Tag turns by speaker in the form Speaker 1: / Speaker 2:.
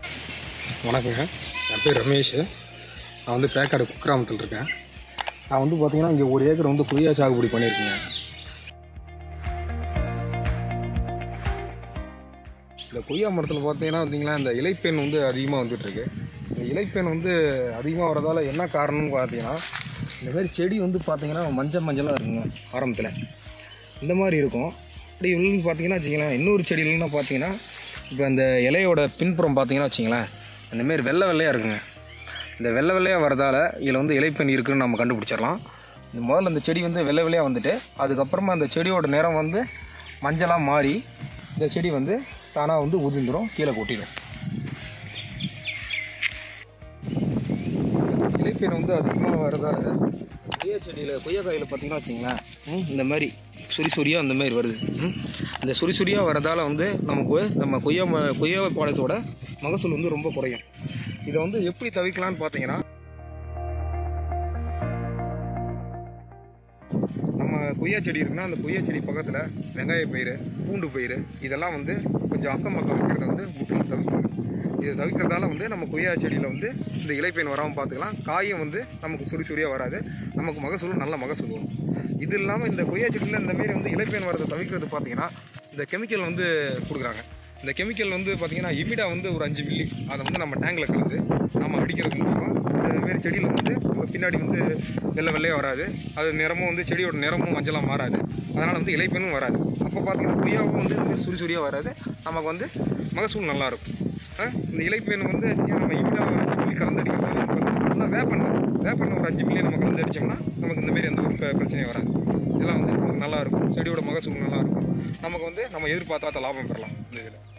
Speaker 1: வணக்கங்க என் பேர் ரமேஷ் நான் வந்து பேக்காடு குக்கிராமத்தில் இருக்கேன் நான் வந்து பார்த்தீங்கன்னா இங்கே ஒரு ஏக்கர் வந்து கொய்யா சாகுபடி பண்ணியிருக்கேங்க இந்த கொய்யா மரத்தில் பார்த்தீங்கன்னா பார்த்தீங்கன்னா இந்த இலைப்பெண் வந்து அதிகமாக வந்துட்டுருக்கு இந்த இலைப்பெண் வந்து அதிகமாக வரதால என்ன காரணம்னு பார்த்தீங்கன்னா இந்த மாதிரி செடி வந்து பார்த்தீங்கன்னா மஞ்சள் மஞ்சளாக இருக்குங்க ஆரம்பத்தில் இந்த மாதிரி இருக்கும் அப்படி உள்ளுன்னு பார்த்தீங்கன்னா வச்சிங்களேன் இன்னொரு செடியிலன்னு பார்த்தீங்கன்னா இப்போ அந்த இலையோட பின்புறம் பார்த்தீங்கன்னா வச்சிங்களேன் அந்த மாதிரி வெள்ளை வெள்ளையாக இருக்குங்க இந்த வெள்ளை வெள்ளையாக வரதால இதில் வந்து இலைப்பெண் இருக்குன்னு நம்ம கண்டுபிடிச்சிடலாம் இந்த முதல்ல இந்த செடி வந்து வெள்ளை வெள்ளையாக வந்துட்டு அதுக்கப்புறமா அந்த செடியோட நிறம் வந்து மஞ்சளாக மாறி இந்த செடி வந்து தானாக வந்து உதிர்ந்துடும் கீழே கொட்டிடும் இலைப்பெண் வந்து அதிகமாக வரதால கொய்யா செடியில் கொய்யாக்காயில் பார்த்தீங்கன்னா வச்சிங்களேன் ம், இந்த மாதிரி சொறி சொறியாக அந்த மாதிரி வருது ம். இந்த சொறி சொறியாக வரதால வந்து நமக்கு நம்ம கொய்யா ம கொய்யா பாலத்தோட மகசூல் வந்து ரொம்ப குறையும் இதை வந்து எப்படி தவிர்க்கலாம்னு பார்த்தீங்கன்னா நம்ம கொய்யா செடி இருக்குன்னா அந்த கொய்யா செடி பக்கத்தில் வெங்காய பயிர் பூண்டு பயிர் இதெல்லாம் வந்து கொஞ்சம் அக்கம் பக்கம் வைக்கிறத வந்து முற்றிலும் தவிர்க்கணும் இதை தவிர்க்கிறதால வந்து நம்ம கொய்யா செடியில் வந்து இந்த இலைப்பயன் வராமல் பார்த்துக்கலாம் காயும் வந்து நமக்கு சுரி சுரியாக வராது நமக்கு மகசூலும் நல்ல மகசூல் வரும் இது இல்லாமல் இந்த கொய்யா செடியில் இந்த மாரி வந்து இலைப்பயன் வரதை தவிர்க்கிறது பார்த்தீங்கன்னா இந்த கெமிக்கல் வந்து கொடுக்குறாங்க இந்த கெமிக்கல் வந்து பார்த்தீங்கன்னா இமிடா வந்து ஒரு அஞ்சு மில்லி அதை வந்து நம்ம டேங்கில் கலந்து நம்ம அடிக்கிறது மூலமாக இந்த மாரி செடியில் வந்து நம்ம பின்னாடி வந்து வெள்ளை வெள்ளையாக வராது அது நிறமும் வந்து செடியோட நிறமும் மஞ்சளாக மாறாது அதனால் வந்து இலைப்பெண்ணும் வராது அப்போ பார்த்தீங்கன்னா கொய்யாவும் வந்து இந்த மாதிரி சுரி சுரியாக வராது நமக்கு வந்து மகசூல் நல்லாயிருக்கும் இந்த இலைப்பெண் வந்து நம்ம இமிடா அஞ்சு மில்லி கலந்து அடிக்கிறதால நமக்கு வந்து நல்லா வேப்பெண்ணெய் வேப்பெண்ணெய் ஒரு அஞ்சு மில்லி நம்ம கலந்து அடித்தோம்னா நமக்கு இந்த மாரி எந்த ஒரு பிர- பிரச்சனையும் வராது இதெல்லாம் வந்து நமக்கு நல்லா இருக்கும் செடியோட மகசூல் நல்லா இருக்கும் நமக்கு வந்து நம்ம எதிர்பார்த்தாத லாபம் பெறலாம் இந்த இதில்